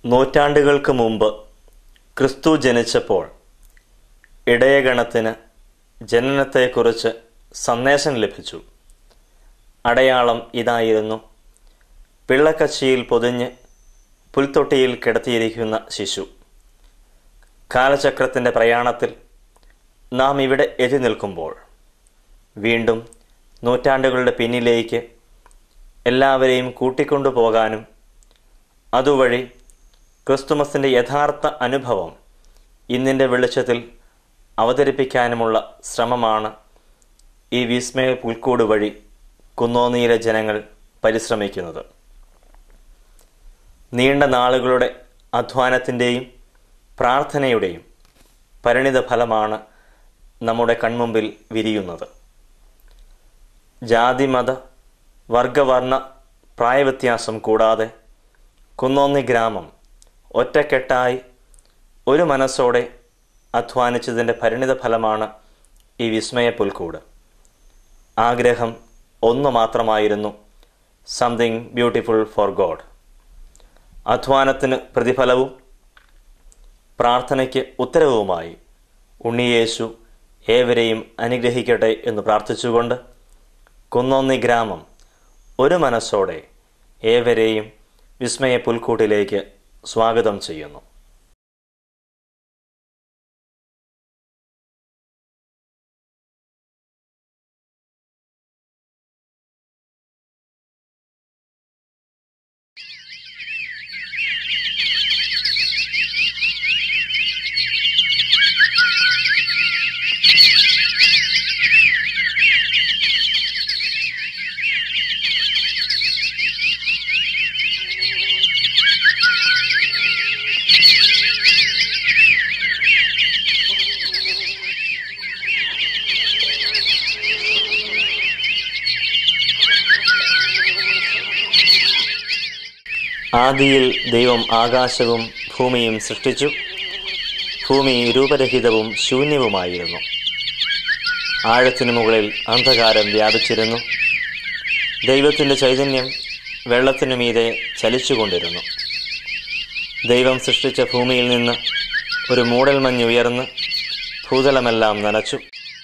നൂറ്റാണ്ടുകൾക്ക് മുമ്പ് ക്രിസ്തു ജനിച്ചപ്പോൾ ഇടയഗണത്തിന് ജനനത്തെക്കുറിച്ച് സന്ദേശം ലഭിച്ചു അടയാളം ഇതായിരുന്നു പിള്ളക്കച്ചിയിൽ പൊതിഞ്ഞ് പുൽത്തൊട്ടിയിൽ കിടത്തിയിരിക്കുന്ന ശിശു കാലചക്രത്തിൻ്റെ പ്രയാണത്തിൽ നാം ഇവിടെ എത്തി നിൽക്കുമ്പോൾ വീണ്ടും നൂറ്റാണ്ടുകളുടെ പിന്നിലേക്ക് എല്ലാവരെയും കൂട്ടിക്കൊണ്ടു പോകാനും അതുവഴി ക്രിസ്തുമസിൻ്റെ യഥാർത്ഥ അനുഭവം ഇന്നിൻ്റെ വെളിച്ചത്തിൽ അവതരിപ്പിക്കാനുമുള്ള ശ്രമമാണ് ഈ വിസ്മയ പുൽക്കൂട് വഴി കുന്നോന്നിയിലെ ജനങ്ങൾ പരിശ്രമിക്കുന്നത് നീണ്ട നാളുകളുടെ അധ്വാനത്തിൻ്റെയും പ്രാർത്ഥനയുടെയും പരിണിത ഫലമാണ് നമ്മുടെ കൺമുമ്പിൽ വിരിയുന്നത് ജാതിമത വർഗവർണ്ണ പ്രായവ്യത്യാസം കൂടാതെ കുന്നോന്നി ഗ്രാമം ഒറ്റക്കെട്ടായി ഒരു മനസ്സോടെ അധ്വാനിച്ചതിൻ്റെ പരിണിത ഫലമാണ് ഈ വിസ്മയ പുൽക്കൂട് ആഗ്രഹം ഒന്നു മാത്രമായിരുന്നു സംതിങ് ബ്യൂട്ടിഫുൾ ഫോർ ഗോഡ് അധ്വാനത്തിന് പ്രതിഫലവും പ്രാർത്ഥനയ്ക്ക് ഉത്തരവുമായി ഉണ്ണിയേശു ഏവരെയും അനുഗ്രഹിക്കട്ടെ എന്ന് പ്രാർത്ഥിച്ചുകൊണ്ട് കുന്നോന്നി ഗ്രാമം ഒരു മനസ്സോടെ ഏവരെയും വിസ്മയ പുൽക്കൂട്ടിലേക്ക് സ്വാഗതം ചെയ്യുന്നു ആദിയിൽ ദൈവം ആകാശവും ഭൂമിയും സൃഷ്ടിച്ചു ഭൂമി രൂപരഹിതവും ശൂന്യവുമായിരുന്നു ആഴത്തിനു മുകളിൽ അന്ധകാരം വ്യാപിച്ചിരുന്നു ദൈവത്തിൻ്റെ ചൈതന്യം വെള്ളത്തിനു മീതെ ചലിച്ചുകൊണ്ടിരുന്നു ദൈവം സൃഷ്ടിച്ച ഭൂമിയിൽ നിന്ന് ഒരു മൂടൽമഞ്ഞ് ഉയർന്ന് ഭൂതലമെല്ലാം നനച്ചു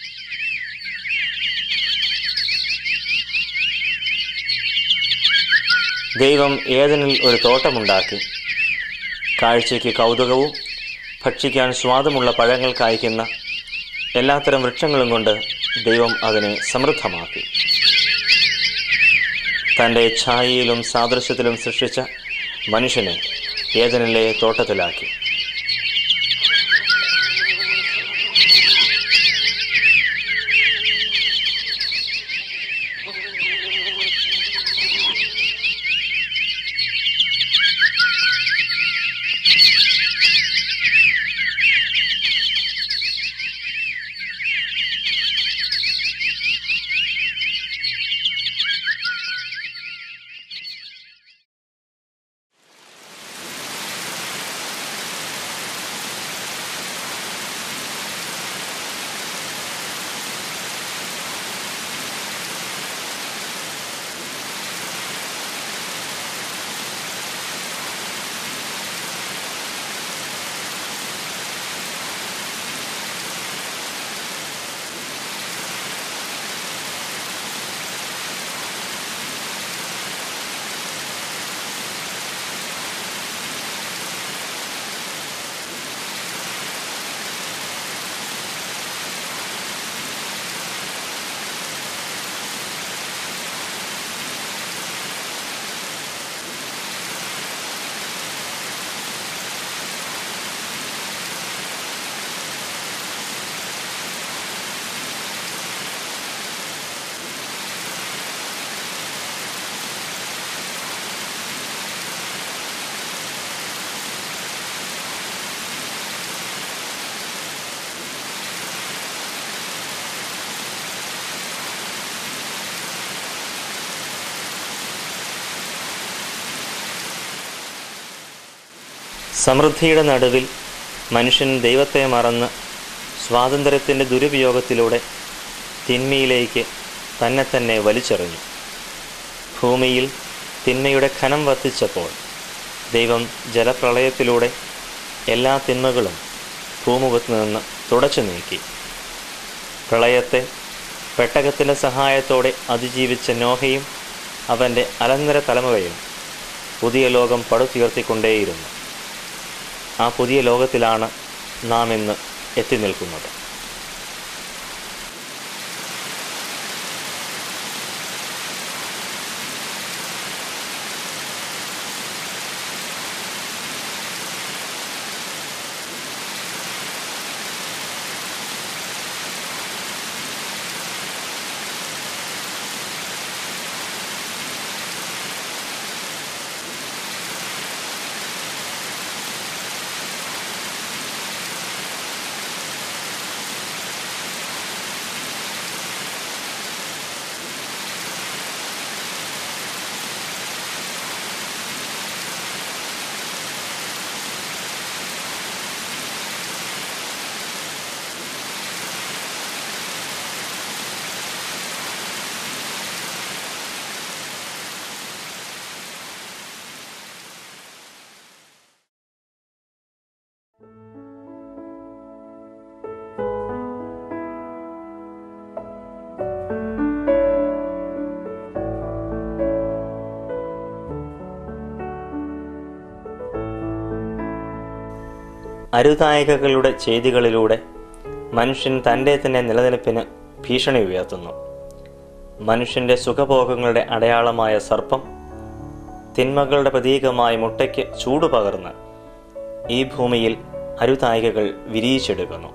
ദൈവം ഏതനിൽ ഒരു തോട്ടമുണ്ടാക്കി കാഴ്ചയ്ക്ക് കൗതുകവും ഭക്ഷിക്കാൻ സ്വാദമുള്ള പഴങ്ങൾ കായ്ക്കുന്ന എല്ലാത്തരം വൃക്ഷങ്ങളും കൊണ്ട് ദൈവം അതിനെ സമൃദ്ധമാക്കി തൻ്റെ ഛായയിലും സാദൃശ്യത്തിലും സൃഷ്ടിച്ച മനുഷ്യനെ ഏതനിലെ തോട്ടത്തിലാക്കി സമൃദ്ധിയുടെ നടുവിൽ മനുഷ്യൻ ദൈവത്തെ മറന്ന് സ്വാതന്ത്ര്യത്തിൻ്റെ ദുരുപയോഗത്തിലൂടെ തിന്മയിലേക്ക് തന്നെ തന്നെ വലിച്ചെറിഞ്ഞു ഭൂമിയിൽ തിന്മയുടെ ഖനം വർദ്ധിച്ചപ്പോൾ ദൈവം ജലപ്രളയത്തിലൂടെ എല്ലാ തിന്മകളും ഭൂമുഖത്ത് നിന്ന് തുടച്ചു നീക്കി പ്രളയത്തെ പെട്ടകത്തിൻ്റെ സഹായത്തോടെ അതിജീവിച്ച നോഹയും അവൻ്റെ അലങ്കര തലമുറയും പുതിയ ലോകം പടുത്തുയർത്തിക്കൊണ്ടേയിരുന്നു ആ പുതിയ ലോകത്തിലാണ് നാം ഇന്ന് എത്തി നിൽക്കുന്നത് അരുതായകകളുടെ ചെയ്തികളിലൂടെ മനുഷ്യൻ തൻ്റെ തന്നെ നിലനിൽപ്പിന് ഭീഷണി ഉയർത്തുന്നു മനുഷ്യന്റെ സുഖഭോഗങ്ങളുടെ അടയാളമായ സർപ്പം തിന്മകളുടെ പ്രതീകമായ മുട്ടയ്ക്ക് ചൂട് പകർന്ന് ഈ ഭൂമിയിൽ അരുതായികകൾ വിരിയിച്ചെടുക്കുന്നു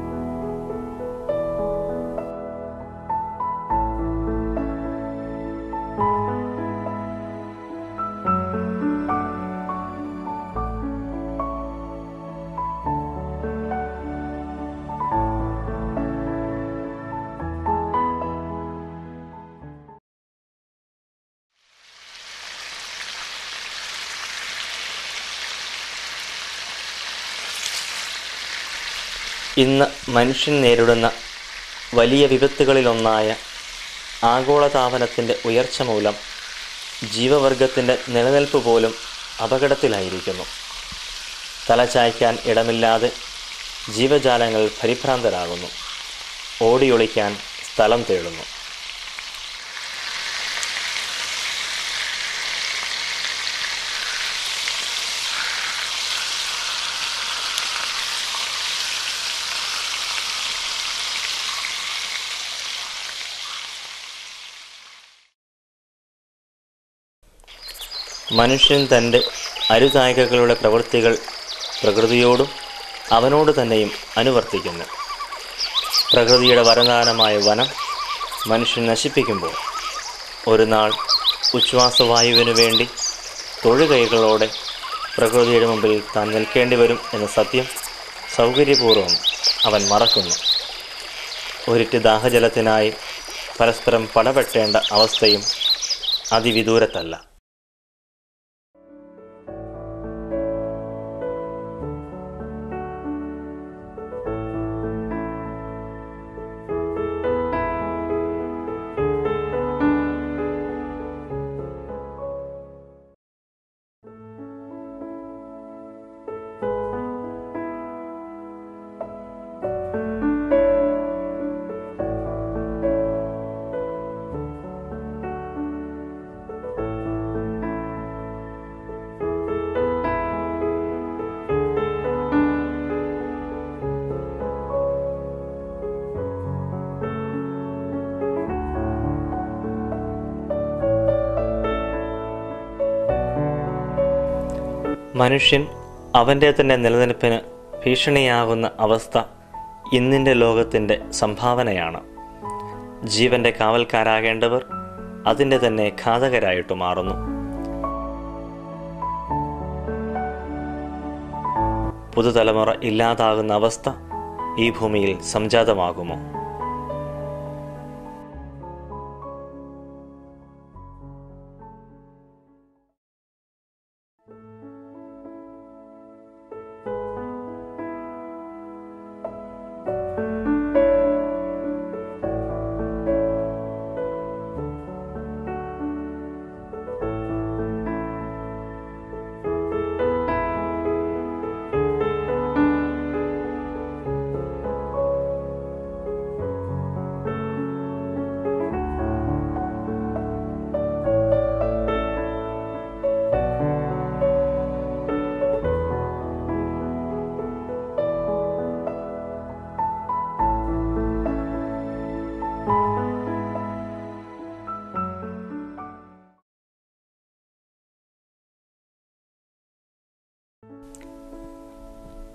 ഇന്ന് മനുഷ്യൻ നേരിടുന്ന വലിയ വിപത്തുകളിലൊന്നായ ആഗോളതാപനത്തിൻ്റെ ഉയർച്ച മൂലം ജീവവർഗത്തിൻ്റെ നിലനിൽപ്പ് പോലും അപകടത്തിലായിരിക്കുന്നു തലചായ്ക്കാൻ ഇടമില്ലാതെ ജീവജാലങ്ങൾ പരിഭ്രാന്തരാകുന്നു ഓടിയൊളിക്കാൻ സ്ഥലം തേടുന്നു മനുഷ്യൻ തൻ്റെ അരുതായികകളുടെ പ്രവൃത്തികൾ പ്രകൃതിയോടും അവനോട് തന്നെയും അനുവർത്തിക്കുന്നു പ്രകൃതിയുടെ വരദാനമായ വനം മനുഷ്യൻ നശിപ്പിക്കുമ്പോൾ ഒരു നാൾ ഉച്ഛ്വാസവായുവിനു വേണ്ടി തൊഴുകൈകളോടെ പ്രകൃതിയുടെ മുമ്പിൽ താൻ നിൽക്കേണ്ടി വരും എന്ന സത്യം സൗകര്യപൂർവ്വം അവൻ മറക്കുന്നു ഒരിറ്റ് ദാഹജലത്തിനായി പരസ്പരം പടപെട്ടേണ്ട അവസ്ഥയും അതിവിദൂരത്തല്ല മനുഷ്യൻ അവൻ്റെ തന്നെ നിലനിൽപ്പിന് ഭീഷണിയാകുന്ന അവസ്ഥ ഇന്നിൻ്റെ ലോകത്തിൻ്റെ സംഭാവനയാണ് ജീവന്റെ കാവൽക്കാരാകേണ്ടവർ അതിൻ്റെ തന്നെ ഘാതകരായിട്ട് മാറുന്നു പുതുതലമുറ ഇല്ലാതാകുന്ന അവസ്ഥ ഈ ഭൂമിയിൽ സംജാതമാകുമോ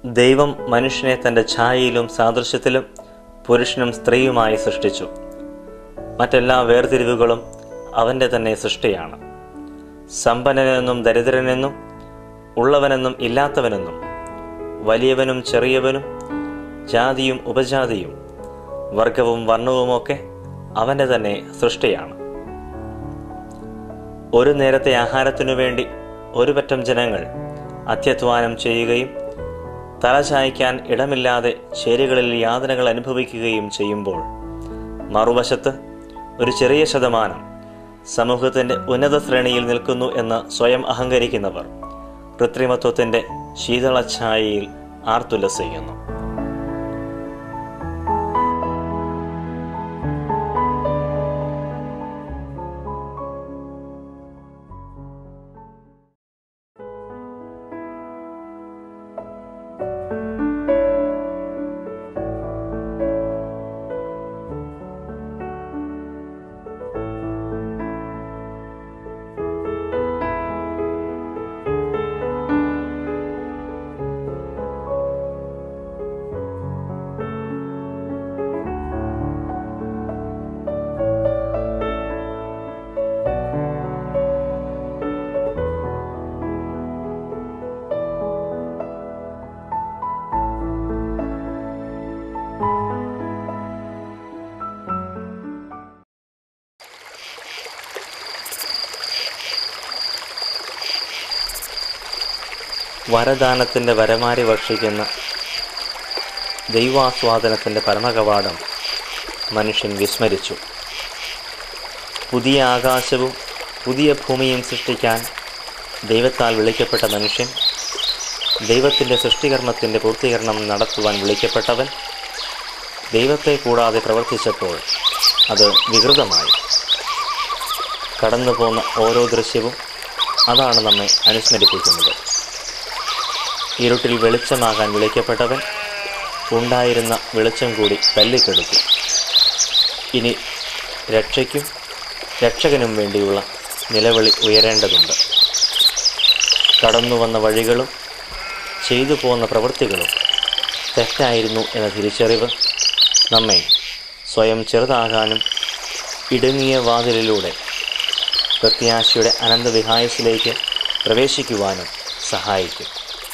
ദൈവം മനുഷ്യനെ തൻ്റെ ഛായയിലും സാദൃശ്യത്തിലും പുരുഷനും സ്ത്രീയുമായി സൃഷ്ടിച്ചു മറ്റെല്ലാ വേർതിരിവുകളും അവൻ്റെ തന്നെ സൃഷ്ടിയാണ് സമ്പന്നനെന്നും ദരിദ്രനെന്നും ഉള്ളവനെന്നും ഇല്ലാത്തവനെന്നും വലിയവനും ചെറിയവനും ജാതിയും ഉപജാതിയും വർഗവും വർണ്ണവുമൊക്കെ അവൻ്റെ തന്നെ സൃഷ്ടിയാണ് ഒരു നേരത്തെ ആഹാരത്തിനു വേണ്ടി ഒരു പറ്റം ജനങ്ങൾ അത്യധ്വാനം ചെയ്യുകയും തലചായ്ക്കാൻ ഇടമില്ലാതെ ചേരുകളിൽ യാതനകൾ അനുഭവിക്കുകയും ചെയ്യുമ്പോൾ മറുവശത്ത് ഒരു ചെറിയ ശതമാനം സമൂഹത്തിന്റെ ഉന്നത ശ്രേണിയിൽ നിൽക്കുന്നു എന്ന് സ്വയം അഹങ്കരിക്കുന്നവർ കൃത്രിമത്വത്തിന്റെ ശീതളഛായയിൽ ആർത്തുല്ലസിക്കുന്നു വരദാനത്തിന്റെ വരമാരി വർഷിക്കുന്ന ദൈവാസ്വാദനത്തിന്റെ പരമകവാടം മനുഷ്യൻ വിസ്മരിച്ചു പുതിയ ആകാശവും പുതിയ ഭൂമിയും സൃഷ്ടിക്കാൻ ദൈവത്താൽ വിളിക്കപ്പെട്ട മനുഷ്യൻ ദൈവത്തിൻ്റെ സൃഷ്ടികർമ്മത്തിൻ്റെ പൂർത്തീകരണം നടത്തുവാൻ വിളിക്കപ്പെട്ടവൻ ദൈവത്തെ കൂടാതെ പ്രവർത്തിച്ചപ്പോൾ അത് വികൃതമായി കടന്നു പോന്ന ഓരോ ദൃശ്യവും അതാണ് നമ്മെ അനുസ്മരിപ്പിക്കുന്നത് ഇരുട്ടിൽ വെളിച്ചമാകാൻ വിളിക്കപ്പെട്ടവൻ ഉണ്ടായിരുന്ന വെളിച്ചം കൂടി തല്ലിക്കെടുത്തു ഇനി രക്ഷയ്ക്കും രക്ഷകനും വേണ്ടിയുള്ള നിലവിളി ഉയരേണ്ടതുണ്ട് കടന്നു വന്ന വഴികളും ചെയ്തു പോന്ന പ്രവൃത്തികളും തെറ്റായിരുന്നു എന്ന തിരിച്ചറിവ് നമ്മെ സ്വയം ചെറുതാകാനും ഇടുങ്ങിയ വാതിലിലൂടെ പ്രത്യാശയുടെ അനന്തവിഹായസിലേക്ക് പ്രവേശിക്കുവാനും സഹായിക്കും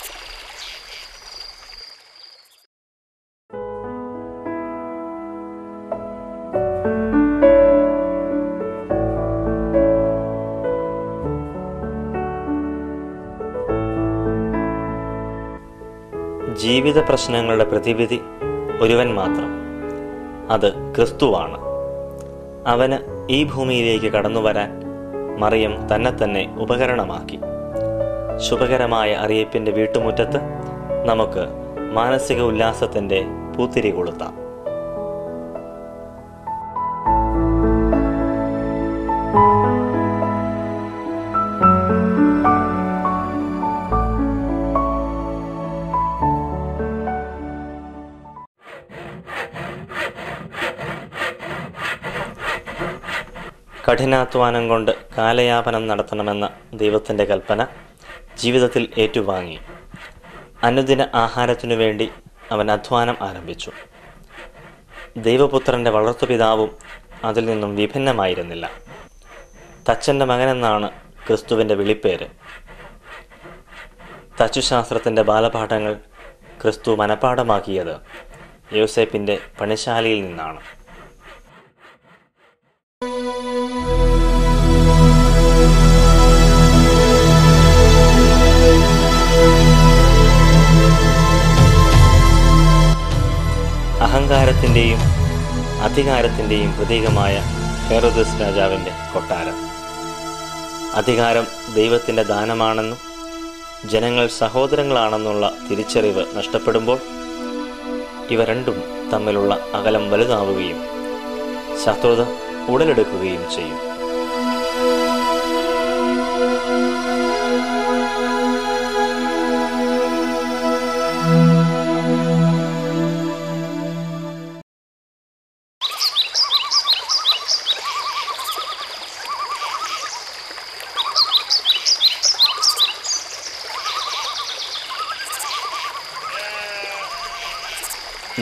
ജീവിത പ്രശ്നങ്ങളുടെ പ്രതിവിധി ഒരുവൻ മാത്രം അത് ക്രിസ്തുവാണ് അവന് ഈ ഭൂമിയിലേക്ക് കടന്നു വരാൻ മറിയം തന്നെ തന്നെ ഉപകരണമാക്കി ശുഭകരമായ അറിയിപ്പിന്റെ വീട്ടുമുറ്റത്ത് നമുക്ക് മാനസിക ഉല്ലാസത്തിന്റെ പൂത്തിരി കൊളുത്താം കഠിനാധ്വാനം കൊണ്ട് കാലയാപനം നടത്തണമെന്ന ദൈവത്തിൻ്റെ കൽപ്പന ജീവിതത്തിൽ ഏറ്റുവാങ്ങി അനുദിന ആഹാരത്തിനു വേണ്ടി അവൻ അധ്വാനം ആരംഭിച്ചു ദൈവപുത്രന്റെ വളർത്തുപിതാവും അതിൽ നിന്നും വിഭിന്നമായിരുന്നില്ല തച്ചൻ്റെ മകനെന്നാണ് ക്രിസ്തുവിൻ്റെ വിളിപ്പേര് തച്ചുശാസ്ത്രത്തിൻ്റെ ബാലപാഠങ്ങൾ ക്രിസ്തു മനഃപ്പാഠമാക്കിയത് യോസേപ്പിൻ്റെ പണിശാലയിൽ നിന്നാണ് അഹങ്കാരത്തിൻ്റെയും അധികാരത്തിൻ്റെയും പ്രതീകമായ ഹെറോദസ് രാജാവിൻ്റെ കൊട്ടാരം അധികാരം ദൈവത്തിൻ്റെ ദാനമാണെന്നും ജനങ്ങൾ സഹോദരങ്ങളാണെന്നുള്ള തിരിച്ചറിവ് നഷ്ടപ്പെടുമ്പോൾ ഇവ രണ്ടും തമ്മിലുള്ള അകലം വലുതാവുകയും ശത്രുത ഉടലെടുക്കുകയും ചെയ്യും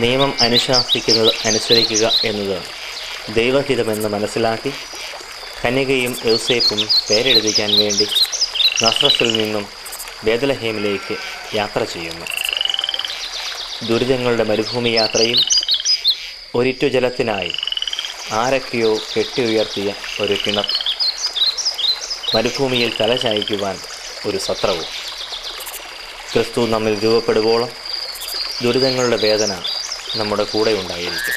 നിയമം അനുശാസിക്കുന്നത് അനുസരിക്കുക എന്നത് ദൈവഹിതമെന്ന് മനസ്സിലാക്കി കന്യകയും യൗസേപ്പും പേരെഴുതിക്കാൻ വേണ്ടി നസ്രത്തിൽ നിന്നും ബേദലഹേമിലേക്ക് യാത്ര ചെയ്യുന്നു ദുരിതങ്ങളുടെ മരുഭൂമി യാത്രയിൽ ഒരിറ്റു ജലത്തിനായി ആരൊക്കെയോ കെട്ടി ഉയർത്തിയ ഒരു കിണർ മരുഭൂമിയിൽ തല ചായ്ക്കുവാൻ ഒരു സത്രവും ക്രിസ്തു നമ്മിൽ രൂപപ്പെടുവോളം ദുരിതങ്ങളുടെ വേദന നമ്മുടെ കൂടെ ഉണ്ടായിരിക്കും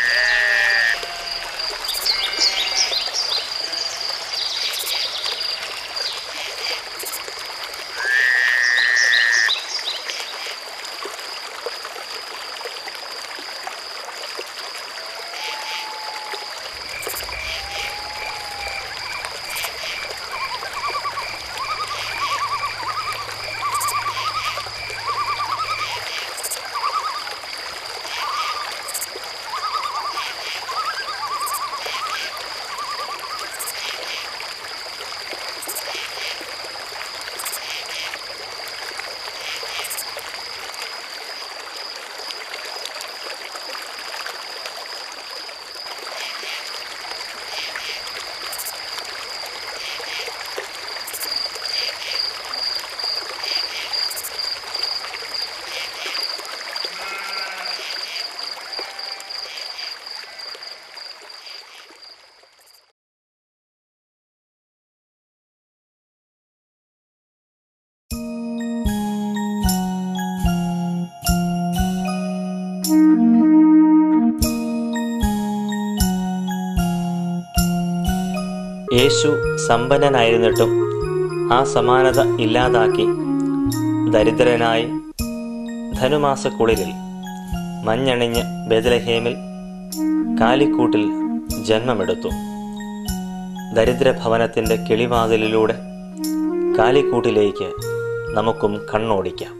യേശു സമ്പന്നനായിരുന്നിട്ടും ആ സമാനത ഇല്ലാതാക്കി ദരിദ്രനായി ധനുമാസക്കുളിരിൽ മഞ്ഞണിഞ്ഞ് ബേദലഹേമിൽ കാലിക്കൂട്ടിൽ ജന്മമെടുത്തു ദരിദ്രഭവനത്തിൻ്റെ കിളിവാതിലിലൂടെ കാലിക്കൂട്ടിലേക്ക് നമുക്കും കണ്ണോടിക്കാം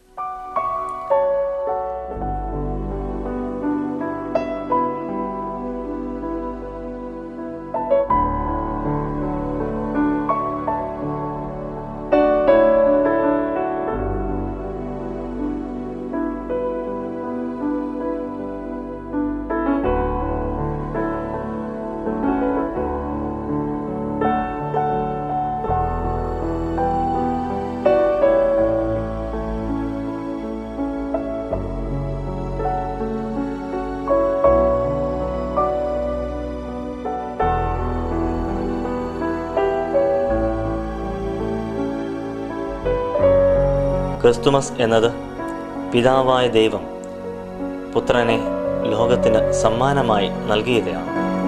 ക്രിസ്തുമസ് എന്നത് പിതാവായ ദൈവം പുത്രനെ ലോകത്തിന് സമ്മാനമായി നൽകിയതാണ്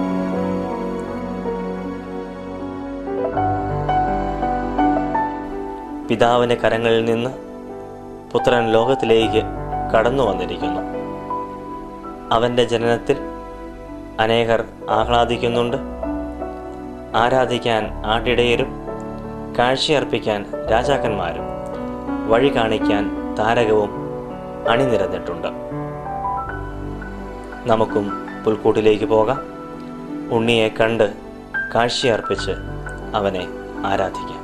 പിതാവിൻ്റെ കരങ്ങളിൽ നിന്ന് പുത്രൻ ലോകത്തിലേക്ക് കടന്നു വന്നിരിക്കുന്നു അവൻ്റെ ജനനത്തിൽ അനേകർ ആഹ്ലാദിക്കുന്നുണ്ട് ആരാധിക്കാൻ ആട്ടിടയരും കാഴ്ചയർപ്പിക്കാൻ രാജാക്കന്മാരും വഴി കാണിക്കാൻ താരകവും അണിനിരന്നിട്ടുണ്ട് നമുക്കും പുൽക്കൂട്ടിലേക്ക് പോകാം ഉണ്ണിയെ കണ്ട് കാഴ്ചയർപ്പിച്ച് അവനെ ആരാധിക്കാം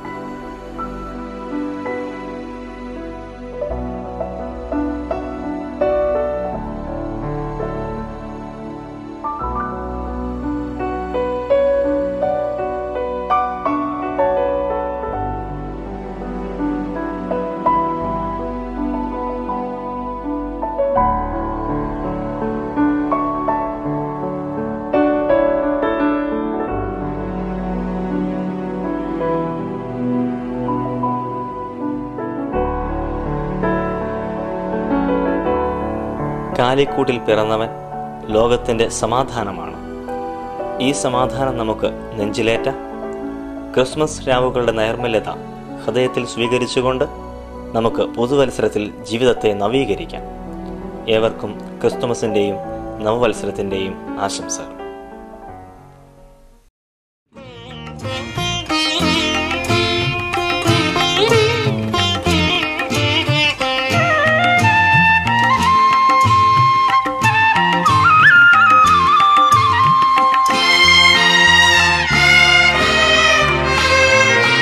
കാലിക്കൂട്ടിൽ പിറന്നവൻ ലോകത്തിൻ്റെ സമാധാനമാണ് ഈ സമാധാനം നമുക്ക് നെഞ്ചിലേറ്റ ക്രിസ്മസ് രാവുകളുടെ നൈർമല്യത ഹൃദയത്തിൽ സ്വീകരിച്ചുകൊണ്ട് നമുക്ക് പുതുവത്സരത്തിൽ ജീവിതത്തെ നവീകരിക്കാം ഏവർക്കും ക്രിസ്തുമസിൻ്റെയും നവവത്സരത്തിൻ്റെയും ആശംസകൾ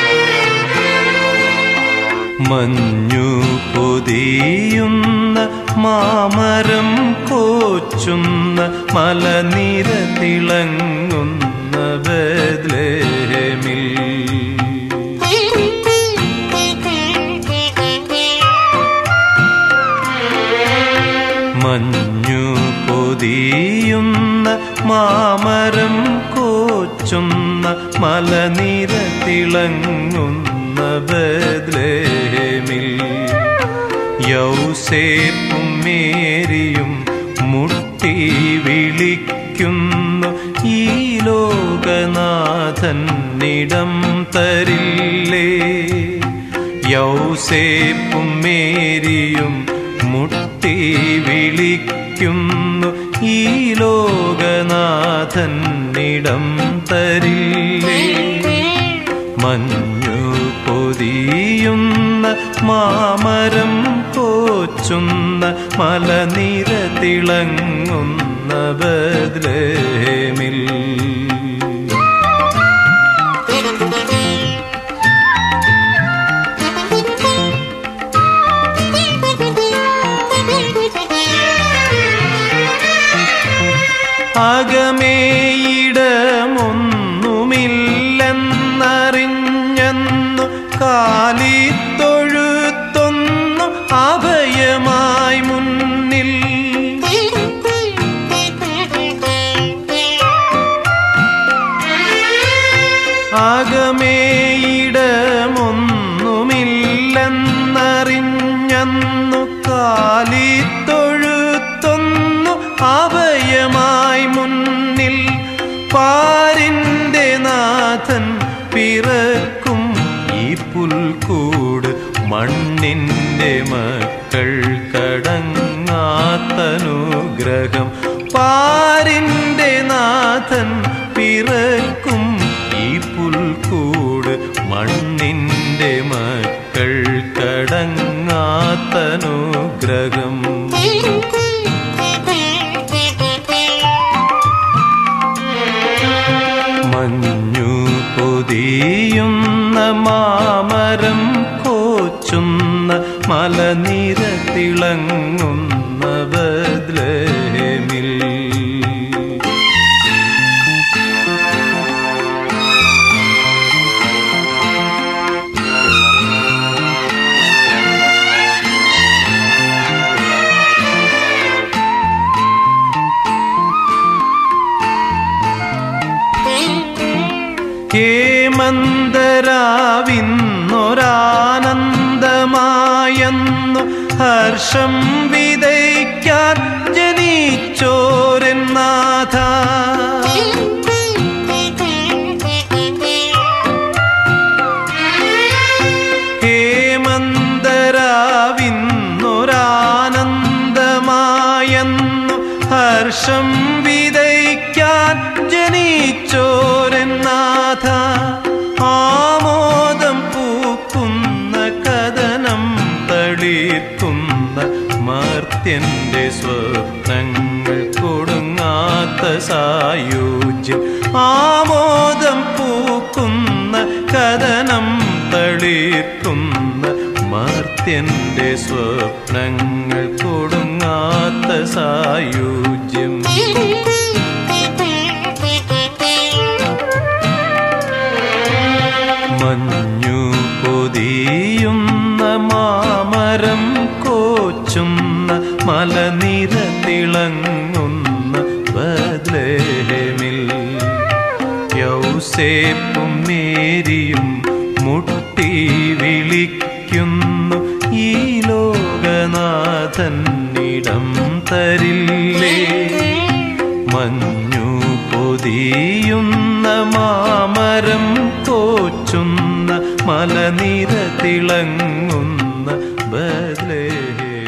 മഞ്ഞു പൊതിയുന്ന മാമരം കോച്ചുന്ന മലനിര തിളങ്ങുന്ന ബദ്ലേമിൽ മഞ്ഞു പൊതിയുന്ന മാമരം കോച്ചുന്ന മലനിര തിളങ്ങുന്ന ബദ്ലേമിൽ യൗസേപ്പും മേരിയും മുട്ടി വിളിക്കുന്നു ഈ ലോകനാഥന്നിടം തരില്ലേ യൗസേപ്പും മേരിയും മുട്ടി വിളിക്കുന്നു ഈ ലോകനാഥന്നിടം തരില്ലേ മഞ്ഞു പൊതിയുന്ന മാമരം കോച്ചുന്ന മലനിര തിളങ്ങുന്ന ബദ്ലേമിൽ അകമേയിടമൊന്നുമില്ലെന്നറിഞ്ഞെന്നു കാലിത്തൊഴുത്തൊന്നു അഭയമായി മുന്നിൽ അകമേയിടമൊന്നുമില്ലെന്നറിഞ്ഞെന്നു കാലിത്തൊഴുത്തൊന്നു അഭയമായി മുന്നിൽ പാരിൻ്റെ നാഥൻ പിറക്കും ഈ പുൽക്കൂട് മണ്ണിൻ്റെ മക്കൾ കടങ്ങാത്തനുഗ്രഹം പാരിൻ്റെ നാഥൻ പിറക്കും ഈ പുൽക്കൂട് മണ്ണിൻ്റെ മക്കൾ കടങ്ങാത്തനുഗ്രഹം മഞ്ഞു പൊതിയുന്ന മാമരം കോച്ചുന്ന മലനിര തിളങ്ങുന്ന ബദ്ലേമിൽ ഹേമന്തരാവിന്നൊരാനന്ദമായെന്നു ഹർഷം വിതയ്ക്കാൻ ജനിച്ചോരെന്നാഥ ഹേമന്തരാവിന്നൊരാനന്ദമായെന്നു ഹർഷം വിതയ്ക്കാൻ ജനിച്ചോരെന്നാഥ ആമോദം പൂക്കുന്ന കഥനം തളിർക്കുന്ന മർത്യന്റെ സ്വപ്നങ്ങൾ കൊടുങ്ങാത്ത സായുജ്യം ആമോദം പൂക്കുന്ന കഥനം തളിർക്കുന്ന മർത്യന്റെ സ്വപ്നങ്ങൾ കൊടുങ്ങാത്ത സായുജ്യം മഞ്ഞു പൊതിയുന്ന മാമരം കോച്ചുന്ന മലനിര തിളങ്ങുന്ന ബദ്ലേമിൽ യൗസേപ്പും മേരിയും മുട്ടി വിളിക്കുന്നു ഈ ലോകനാഥന്നിടം തരില്ലേ മഞ്ഞു പൊതിയുന്ന മാമരം കോച്ചുന്ന മലനിര തിളങ്ങുന്ന ബദ്ലേമിൽ